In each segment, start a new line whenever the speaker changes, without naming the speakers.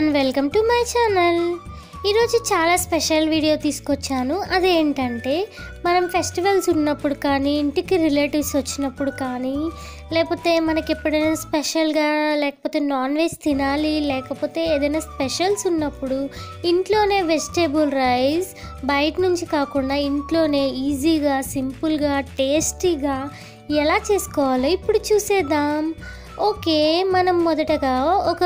everyone welcome to my channel ఈరోజు చాలా special video తీసుకొచ్చాను అదేంటంటే మనం ఫెస్టివల్స్ ఉన్నప్పుడు కానీ ఇంటికి రిలేటివ్స్ వచ్చినప్పుడు కానీ లేకపోతే మనకి ఎప్పుడైనా స్పెషల్గా లేకపోతే నాన్ వెజ్ తినాలి లేకపోతే ఏదైనా స్పెషల్స్ ఉన్నప్పుడు ఇంట్లోనే వెజిటేబుల్ రైస్ బయట నుంచి కాకుండా ఇంట్లోనే ఈజీగా సింపుల్గా టేస్టీగా ఎలా చేసుకోవాలో ఇప్పుడు చూసేద్దాం ఓకే మనం మొదటగా ఒక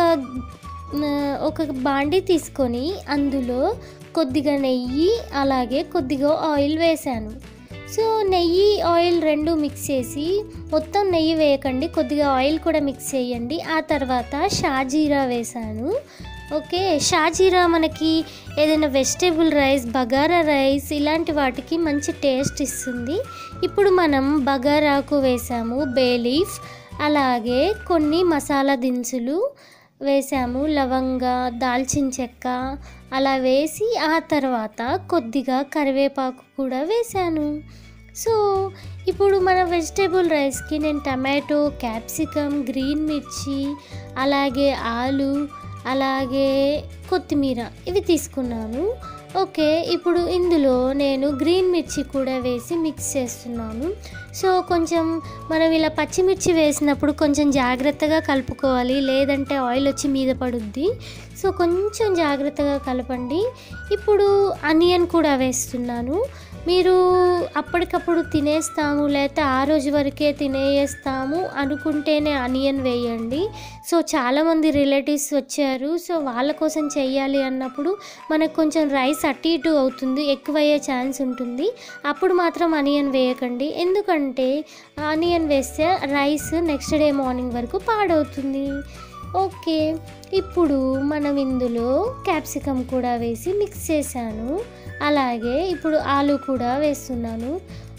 ఆ, ఒక బాండి తీసుకొని అందులో కొద్దిగా నెయ్యి అలాగే కొద్దిగా ఆయిల్ వేశాను సో నెయ్యి ఆయిల్ రెండు మిక్స్ చేసి మొత్తం నెయ్యి వేయకండి కొద్దిగా ఆయిల్ కూడా మిక్స్ చేయండి ఆ తర్వాత షాజీరా వేశాను ఓకే షాజీరా మనకి ఏదైనా వెజిటేబుల్ రైస్ బగారా రైస్ ఇలాంటి వాటికి మంచి టేస్ట్ ఇస్తుంది ఇప్పుడు మనం బగారాకు వేసాము బే లీఫ్ అలాగే కొన్ని మసాలా దినుసులు వేసాము లవంగ దాల్చిన చెక్క అలా వేసి ఆ తర్వాత కొద్దిగా కరివేపాకు కూడా వేసాను సో ఇప్పుడు మన వెజిటేబుల్ రైస్కి నేను టమాటో క్యాప్సికమ్ గ్రీన్ మిర్చి అలాగే ఆలు అలాగే కొత్తిమీర ఇవి తీసుకున్నాను ఓకే ఇప్పుడు ఇందులో నేను గ్రీన్ మిర్చి కూడా వేసి మిక్స్ చేస్తున్నాను సో కొంచెం మనం ఇలా పచ్చిమిర్చి వేసినప్పుడు కొంచెం జాగ్రత్తగా కలుపుకోవాలి లేదంటే ఆయిల్ వచ్చి మీద పడుద్ది సో కొంచెం జాగ్రత్తగా కలపండి ఇప్పుడు అనియన్ కూడా వేస్తున్నాను మీరు అప్పటికప్పుడు తినేస్తాము లేకపోతే ఆ రోజు వరకే తినేస్తాము అనుకుంటేనే అనియన్ వేయండి సో చాలామంది రిలేటివ్స్ వచ్చారు సో వాళ్ళ కోసం చెయ్యాలి అన్నప్పుడు మనకు కొంచెం రైస్ అటు ఇటు అవుతుంది ఎక్కువ అయ్యే ఛాన్స్ ఉంటుంది అప్పుడు మాత్రం అనియన్ వేయకండి ఎందుకంటే ఆనియన్ వేస్తే రైస్ నెక్స్ట్ డే మార్నింగ్ వరకు పాడవుతుంది ఓకే ఇప్పుడు మనం ఇందులో క్యాప్సికమ్ కూడా వేసి మిక్స్ చేశాను అలాగే ఇప్పుడు ఆలు కూడా వేస్తున్నాను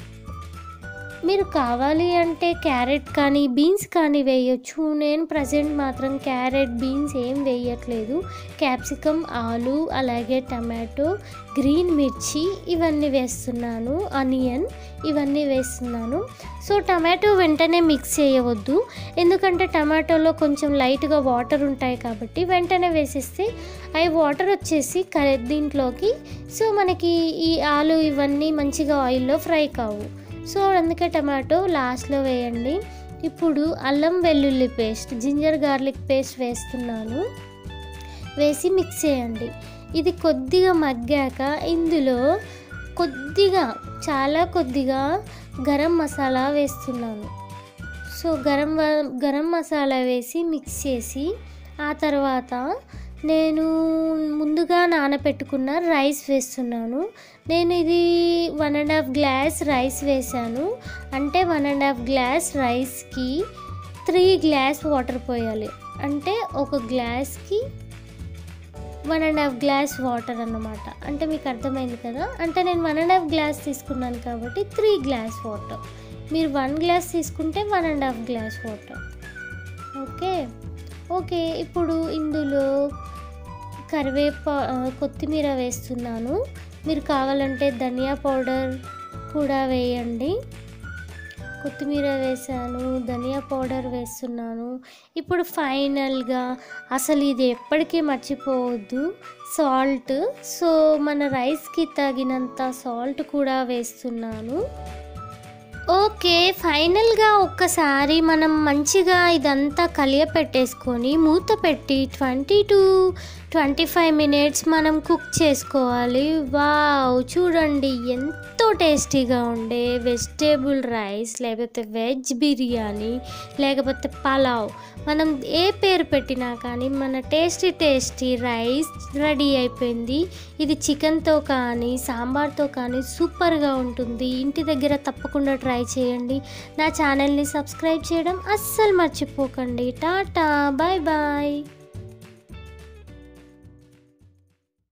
మీరు కావాలి అంటే క్యారెట్ కానీ బీన్స్ కానీ వేయొచ్చు నేను ప్రజెంట్ మాత్రం క్యారెట్ బీన్స్ ఏం వేయట్లేదు క్యాప్సికమ్ ఆలు అలాగే టమాటో గ్రీన్ మిర్చి ఇవన్నీ వేస్తున్నాను అనియన్ ఇవన్నీ వేస్తున్నాను సో టమాటో వెంటనే మిక్స్ చేయవద్దు ఎందుకంటే టమాటోలో కొంచెం లైట్గా వాటర్ ఉంటాయి కాబట్టి వెంటనే వేసేస్తే అవి వాటర్ వచ్చేసి క దీంట్లోకి సో మనకి ఈ ఆలు ఇవన్నీ మంచిగా ఆయిల్లో ఫ్రై కావు సో అందుకే టమాటో లాస్ట్లో వేయండి ఇప్పుడు అల్లం వెల్లుల్లి పేస్ట్ జింజర్ గార్లిక్ పేస్ట్ వేస్తున్నాను వేసి మిక్స్ చేయండి ఇది కొద్దిగా మగ్గాక ఇందులో కొద్దిగా చాలా కొద్దిగా గరం మసాలా వేస్తున్నాను సో గరం వ- గరం మసాలా వేసి మిక్స్ చేసి ఆ తర్వాత నేను ముందుగా నానబెట్టుకున్న రైస్ వేస్తున్నాను నేను ఇది one and half glass rice వేసాను అంటే వన్ అండ్ హాఫ్ గ్లాస్ రైస్కి త్రీ గ్లాస్ వాటర్ పోయాలి అంటే ఒక గ్లాస్కి one and half glass water అన్నమాట అంటే మీకు అర్థమైంది కదా అంటే నేను వన్ అండ్ హాఫ్ గ్లాస్ తీసుకున్నాను కాబట్టి త్రీ గ్లాస్ వాటర్ మీరు వన్ గ్లాస్ తీసుకుంటే one and half glass water okay okay ఇప్పుడు ఇందులో కరివేపా ఆ, కొత్తిమీర వేస్తున్నాను మీరు కావాలంటే ధనియా పౌడర్ కూడా వేయండి కొత్తిమీర వేసాను ధనియా పౌడర్ వేస్తున్నాను ఇప్పుడు ఫైనల్గా అసలు ఇది ఎప్పటికీ మర్చిపోవద్దు సాల్ట్ సో మన రైస్కి తగినంత సాల్ట్ కూడా వేస్తున్నాను ఓకే ఫైనల్గా ఒక్కసారి మనం మంచిగా ఇదంతా కలియపెట్టేసుకొని మూత పెట్టి twenty two twenty five minutes మనం కుక్ చేసుకోవాలి వావ్ చూడండి ఎంతో టేస్టీగా ఉండే వెజిటేబుల్ రైస్ లేకపోతే వెజ్ బిర్యానీ లేకపోతే పలావ్ మనం ఏ పేరు పెట్టినా కానీ మన టేస్టీ టేస్టీ రైస్ రెడీ అయిపోయింది ఇది చికెన్తో కానీ సాంబార్తో కానీ సూపర్గా ఉంటుంది ఇంటి దగ్గర తప్పకుండా ట్రై చేయండి నా ఛానల్ని సబ్స్క్రైబ్ చేయడం అస్సలు మర్చిపోకండి టాటా బాయ్ బాయ్